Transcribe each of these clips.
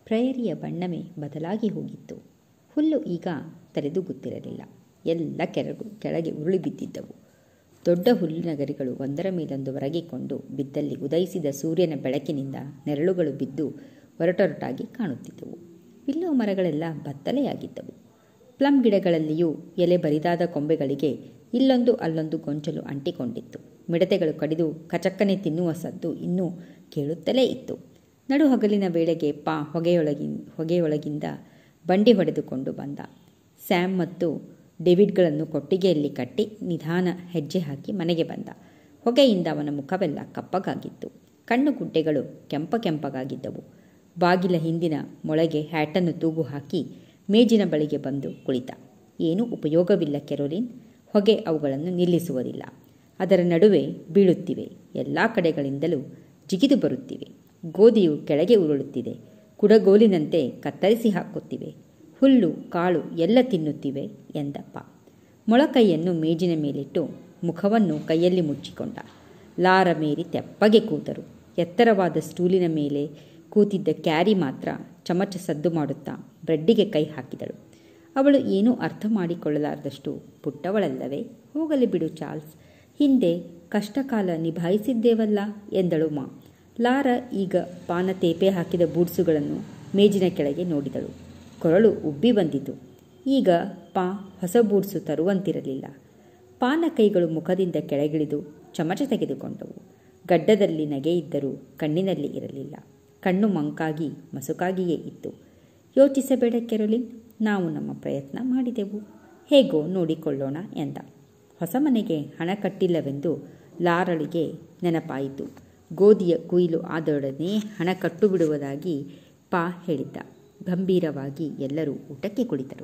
ಪ್ರಯರಿಯ ಬಣ್ಣವೇ ಬದಲಾಗಿ ಹೋಗಿತ್ತು ಹುಲ್ಲು ಈಗ ತಲೆದೂಗುತ್ತಿರಲಿಲ್ಲ ಎಲ್ಲ ಕೆರಗು ಕೆಳಗೆ ಉರುಳಿ ಬಿದ್ದಿದ್ದವು ದೊಡ್ಡ ಹುಲ್ಲಿನ ಗರಿಗಳು ಒಂದರ ಮೇಲೊಂದು ಒರಗಿಕೊಂಡು ಬಿದ್ದಲ್ಲಿ ಉದಯಿಸಿದ ಸೂರ್ಯನ ಬೆಳಕಿನಿಂದ ನೆರಳುಗಳು ಬಿದ್ದು ಒರಟೊರಟಾಗಿ ಕಾಣುತ್ತಿದ್ದವು ವಿಲ್ಲೋ ಮರಗಳೆಲ್ಲ ಬತ್ತಲೆಯಾಗಿದ್ದವು ಪ್ಲಮ್ ಗಿಡಗಳಲ್ಲಿಯೂ ಎಲೆ ಬರಿದಾದ ಕೊಂಬೆಗಳಿಗೆ ಇಲ್ಲೊಂದು ಅಲ್ಲೊಂದು ಗೊಂಚಲು ಅಂಟಿಕೊಂಡಿತ್ತು ಮಿಡತೆಗಳು ಕಡಿದು ಕಚಕ್ಕನೆ ತಿನ್ನುವ ಸದ್ದು ಇನ್ನೂ ಕೇಳುತ್ತಲೇ ಇತ್ತು ನಡು ಹಗಲಿನ ವೇಳೆಗೆ ಪಾ ಹೊಗೆಯೊಳಗಿ ಹೊಗೆಯೊಳಗಿಂದ ಬಂಡಿ ಹೊಡೆದುಕೊಂಡು ಬಂದ ಸ್ಯಾಮ್ ಮತ್ತು ಡೇವಿಡ್ಗಳನ್ನು ಕೊಟ್ಟಿಗೆಯಲ್ಲಿ ಕಟ್ಟಿ ನಿಧಾನ ಹೆಜ್ಜೆ ಹಾಕಿ ಮನೆಗೆ ಬಂದ ಹೊಗೆಯಿಂದ ಅವನ ಮುಖವೆಲ್ಲ ಕಪ್ಪಗಾಗಿತ್ತು ಕಣ್ಣು ಗುಡ್ಡೆಗಳು ಕೆಂಪ ಕೆಂಪಗಾಗಿದ್ದವು ಬಾಗಿಲ ಹಿಂದಿನ ಮೊಳಗೆ ಹ್ಯಾಟನ್ನು ತೂಗು ಹಾಕಿ ಮೇಜಿನ ಬಳಿಗೆ ಬಂದು ಕುಳಿತ ಏನೂ ಉಪಯೋಗವಿಲ್ಲ ಕೆರೋಲಿನ್ ಹೊಗೆ ಅವುಗಳನ್ನು ನಿಲ್ಲಿಸುವುದಿಲ್ಲ ಅದರ ನಡುವೆ ಬೀಳುತ್ತಿವೆ ಎಲ್ಲ ಕಡೆಗಳಿಂದಲೂ ಜಿಗಿದು ಬರುತ್ತಿವೆ ಗೋಧಿಯು ಕೆಳಗೆ ಉರುಳುತ್ತಿದೆ ಕುಡಗೋಲಿನಂತೆ ಕತ್ತರಿಸಿ ಹಾಕುತ್ತಿವೆ ಹುಲ್ಲು ಕಾಳು ಎಲ್ಲ ತಿನ್ನುತ್ತಿವೆ ಎಂದಪ್ಪ ಮೊಳಕೈಯನ್ನು ಮೇಜಿನ ಮೇಲಿಟ್ಟು ಮುಖವನ್ನು ಕೈಯಲ್ಲಿ ಮುಚ್ಚಿಕೊಂಡ ಲಾರ ಮೇರಿ ತೆಪ್ಪಗೆ ಕೂತರು ಎತ್ತರವಾದ ಸ್ಟೂಲಿನ ಮೇಲೆ ಕೂತಿದ್ದ ಕ್ಯಾರಿ ಮಾತ್ರ ಚಮಚ ಸದ್ದು ಮಾಡುತ್ತಾ ಬ್ರೆಡ್ಡಿಗೆ ಕೈ ಹಾಕಿದಳು ಅವಳು ಏನೂ ಅರ್ಥ ಮಾಡಿಕೊಳ್ಳಲಾರದಷ್ಟು ಪುಟ್ಟವಳಲ್ಲವೇ ಹೋಗಲಿ ಬಿಡು ಚಾರ್ಲ್ಸ್ ಹಿಂದೆ ಕಷ್ಟಕಾಲ ನಿಭಾಯಿಸಿದ್ದೇವಲ್ಲ ಎಂದಳು ಮಾ ಲಾರ ಈಗ ಪಾನ ತೇಪೆ ಹಾಕಿದ ಬೂಡ್ಸುಗಳನ್ನು ಮೇಜಿನ ಕೆಳಗೆ ನೋಡಿದಳು ಕೊರಳು ಉಬ್ಬಿ ಬಂದಿತು ಈಗ ಪಾ ಹೊಸ ಬೂಡ್ಸು ತರುವಂತಿರಲಿಲ್ಲ ಪಾನ ಕೈಗಳು ಮುಖದಿಂದ ಕೆಳಗಿಳಿದು ಚಮಚ ತೆಗೆದುಕೊಂಡವು ಗಡ್ಡದಲ್ಲಿ ನಗೆ ಇದ್ದರೂ ಕಣ್ಣಿನಲ್ಲಿ ಇರಲಿಲ್ಲ ಕಣ್ಣು ಮಂಕಾಗಿ ಮಸುಕಾಗಿಯೇ ಇತ್ತು ಯೋಚಿಸಬೇಡ ಕೆರೊಲಿನ್ ನಾವು ನಮ್ಮ ಪ್ರಯತ್ನ ಮಾಡಿದೆವು ಹೇಗೋ ನೋಡಿಕೊಳ್ಳೋಣ ಎಂದ ಹೊಸ ಮನೆಗೆ ಹಣ ಕಟ್ಟಿಲ್ಲವೆಂದು ಲಾರಳಿಗೆ ನೆನಪಾಯಿತು ಗೋಧಿಯ ಕುಯಿಲು ಆದೊಡನೆ ಹಣ ಕಟ್ಟು ಬಿಡುವುದಾಗಿ ಪಾ ಹೇಳಿದ್ದ ಗಂಭೀರವಾಗಿ ಎಲ್ಲರೂ ಊಟಕ್ಕೆ ಕುಳಿತರು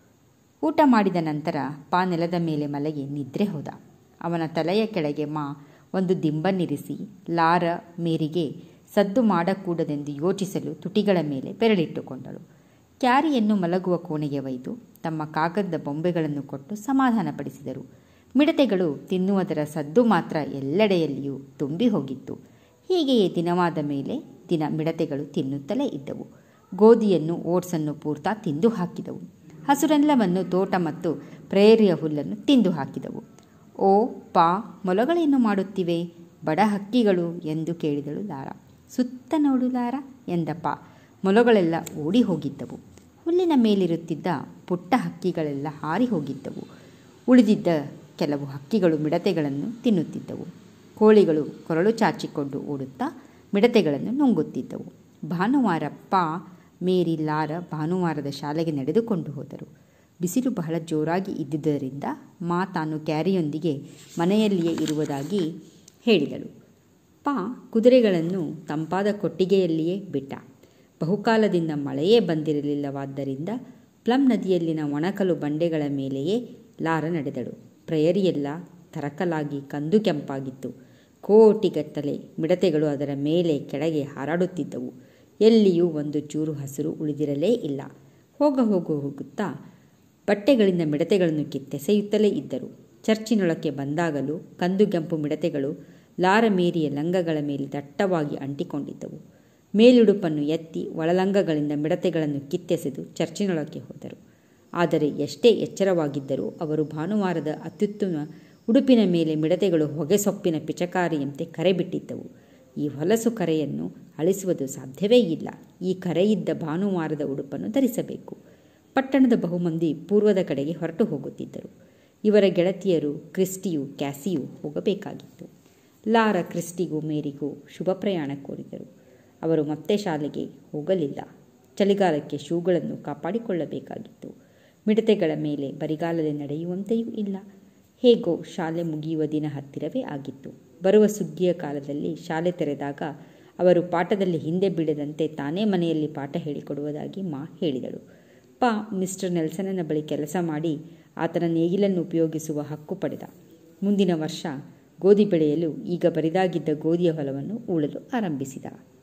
ಊಟ ಮಾಡಿದ ನಂತರ ಪಾ ನೆಲದ ಮೇಲೆ ಮಲಗಿ ನಿದ್ರೆ ಹೋದ ಅವನ ತಲೆಯ ಕೆಳಗೆ ಮಾ ಒಂದು ದಿಂಬನ್ನಿರಿಸಿ ಲಾರ ಮೇರಿಗೆ ಸದ್ದು ಮಾಡಕೂಡದೆಂದು ಯೋಚಿಸಲು ತುಟಿಗಳ ಮೇಲೆ ಬೆರಳಿಟ್ಟುಕೊಂಡಳು ಕ್ಯಾರಿಯನ್ನು ಮಲಗುವ ಕೋಣೆಗೆ ಒಯ್ದು ತಮ್ಮ ಕಾಗದದ ಬೊಂಬೆಗಳನ್ನು ಕೊಟ್ಟು ಸಮಾಧಾನಪಡಿಸಿದರು ಮಿಡತೆಗಳು ತಿನ್ನುವುದರ ಸದ್ದು ಮಾತ್ರ ಎಲ್ಲೆಡೆಯಲ್ಲಿಯೂ ತುಂಬಿ ಹೋಗಿತ್ತು ಹೀಗೆಯೇ ದಿನವಾದ ಮೇಲೆ ದಿನ ಮಿಡತೆಗಳು ತಿನ್ನುತ್ತಲೇ ಇದ್ದವು ಗೋಧಿಯನ್ನು ಓಟ್ಸನ್ನು ಪೂರ್ತ ತಿಂದು ಹಾಕಿದವು ಹಸುರೆಲ್ಲವನ್ನು ತೋಟ ಮತ್ತು ಪ್ರೇರಿಯ ಹುಲ್ಲನ್ನು ತಿಂದು ಹಾಕಿದವು ಓ ಪಾ ಮೊಲಗಳೇನು ಮಾಡುತ್ತಿವೆ ಬಡ ಹಕ್ಕಿಗಳು ಎಂದು ಕೇಳಿದಳು ಲಾರ ಸುತ್ತ ನೋಡು ಲಾರ ಎಂದಪ್ಪ ಮೊಲಗಳೆಲ್ಲ ಓಡಿ ಹೋಗಿದ್ದವು ಹುಲ್ಲಿನ ಮೇಲಿರುತ್ತಿದ್ದ ಪುಟ್ಟ ಹಕ್ಕಿಗಳೆಲ್ಲ ಹಾರಿ ಹೋಗಿದ್ದವು ಉಳಿದಿದ್ದ ಕೆಲವು ಹಕ್ಕಿಗಳು ಮಿಡತೆಗಳನ್ನು ತಿನ್ನುತ್ತಿದ್ದವು ಕೋಳಿಗಳು ಕೊರಳು ಚಾಚಿಕೊಂಡು ಓಡುತ್ತಾ ಮಿಡತೆಗಳನ್ನು ನುಂಗುತ್ತಿದ್ದವು ಭಾನುವಾರ ಪಾ ಮೇರಿ ಲಾರ ಭಾನುವಾರದ ಶಾಲೆಗೆ ನಡೆದುಕೊಂಡು ಹೋದರು ಬಿಸಿಲು ಬಹಳ ಜೋರಾಗಿ ಇದ್ದುದರಿಂದ ಮಾ ತಾನು ಕ್ಯಾರಿಯೊಂದಿಗೆ ಮನೆಯಲ್ಲಿಯೇ ಇರುವುದಾಗಿ ಹೇಳಿದಳು ಪಾ ಕುದುರೆಗಳನ್ನು ತಂಪಾದ ಕೊಟ್ಟಿಗೆಯಲ್ಲಿಯೇ ಬಿಟ್ಟ ಬಹುಕಾಲದಿಂದ ಮಳೆಯೇ ಬಂದಿರಲಿಲ್ಲವಾದ್ದರಿಂದ ಪ್ಲಮ್ ನದಿಯಲ್ಲಿನ ಒಣಕಲು ಬಂಡೆಗಳ ಮೇಲೆಯೇ ಲಾರ ನಡೆದಳು ಪ್ರಯರಿಯೆಲ್ಲ ತರಕಲಾಗಿ ಕಂದು ಕೆಂಪಾಗಿತ್ತು ಕೋಟಿಗಟ್ಟಲೆ ಮಿಡತೆಗಳು ಅದರ ಮೇಲೆ ಕೆಳಗೆ ಹಾರಾಡುತ್ತಿದ್ದವು ಎಲ್ಲಿಯೂ ಒಂದು ಚೂರು ಹಸಿರು ಉಳಿದಿರಲೇ ಇಲ್ಲ ಹೋಗ ಹೋಗು ಹೋಗುತ್ತಾ ಬಟ್ಟೆಗಳಿಂದ ಮಿಡತೆಗಳನ್ನು ಕಿತ್ತೆಸೆಯುತ್ತಲೇ ಇದ್ದರು ಚರ್ಚಿನೊಳಕ್ಕೆ ಬಂದಾಗಲೂ ಕಂದುಗೆಂಪು ಮಿಡತೆಗಳು ಲಾರ ಮೇರಿಯ ಲಂಗಗಳ ಮೇಲೆ ದಟ್ಟವಾಗಿ ಅಂಟಿಕೊಂಡಿದ್ದವು ಮೇಲುಡುಪನ್ನು ಎತ್ತಿ ಒಳಲಂಗಗಳಿಂದ ಮಿಡತೆಗಳನ್ನು ಕಿತ್ತೆಸೆದು ಚರ್ಚಿನೊಳಕ್ಕೆ ಹೋದರು ಆದರೆ ಎಷ್ಟೇ ಎಚ್ಚರವಾಗಿದ್ದರೂ ಅವರು ಭಾನುವಾರದ ಅತ್ಯುತ್ತಮ ಉಡುಪಿನ ಮೇಲೆ ಮಿಡತೆಗಳು ಹೊಗೆ ಸೊಪ್ಪಿನ ಪಿಚಕಾರಿಯಂತೆ ಕರೆ ಬಿಟ್ಟಿದ್ದವು ಈ ಹೊಲಸು ಕರೆಯನ್ನು ಅಳಿಸುವುದು ಸಾಧ್ಯವೇ ಇಲ್ಲ ಈ ಕರೆಯಿದ್ದ ಭಾನುವಾರದ ಉಡುಪನ್ನು ಧರಿಸಬೇಕು ಪಟ್ಟಣದ ಬಹುಮಂದಿ ಪೂರ್ವದ ಕಡೆಗೆ ಹೊರಟು ಹೋಗುತ್ತಿದ್ದರು ಇವರ ಗೆಳತಿಯರು ಕ್ರಿಸ್ಟಿಯು ಕ್ಯಾಸಿಯು ಹೋಗಬೇಕಾಗಿತ್ತು ಲಾರ ಕ್ರಿಸ್ಟಿಗೂ ಮೇರಿಗೂ ಶುಭ ಪ್ರಯಾಣ ಕೋರಿದರು ಅವರು ಮತ್ತೆ ಶಾಲೆಗೆ ಹೋಗಲಿಲ್ಲ ಚಳಿಗಾಲಕ್ಕೆ ಶೂಗಳನ್ನು ಕಾಪಾಡಿಕೊಳ್ಳಬೇಕಾಗಿತ್ತು ಮಿಡತೆಗಳ ಮೇಲೆ ಬರಿಗಾಲದೆ ನಡೆಯುವಂತೆಯೂ ಇಲ್ಲ ಹೇಗೋ ಶಾಲೆ ಮುಗಿಯುವ ದಿನ ಹತ್ತಿರವೇ ಆಗಿತ್ತು ಬರುವ ಸುಗ್ಗಿಯ ಕಾಲದಲ್ಲಿ ಶಾಲೆ ತೆರೆದಾಗ ಅವರು ಪಾಠದಲ್ಲಿ ಹಿಂದೆ ಬೀಳದಂತೆ ತಾನೇ ಮನೆಯಲ್ಲಿ ಪಾಠ ಹೇಳಿಕೊಡುವುದಾಗಿ ಮಾ ಹೇಳಿದಳು ಪಾ ಮಿಸ್ಟರ್ ನೆಲ್ಸನನ ಬಳಿ ಕೆಲಸ ಮಾಡಿ ಆತನ ನೇಗಿಲನ್ನು ಉಪಯೋಗಿಸುವ ಹಕ್ಕು ಪಡೆದ ಮುಂದಿನ ವರ್ಷ ಗೋಧಿ ಬೆಳೆಯಲು ಈಗ ಬರಿದಾಗಿದ್ದ ಗೋಧಿಯ ಹೊಲವನ್ನು ಉಳಲು ಆರಂಭಿಸಿದ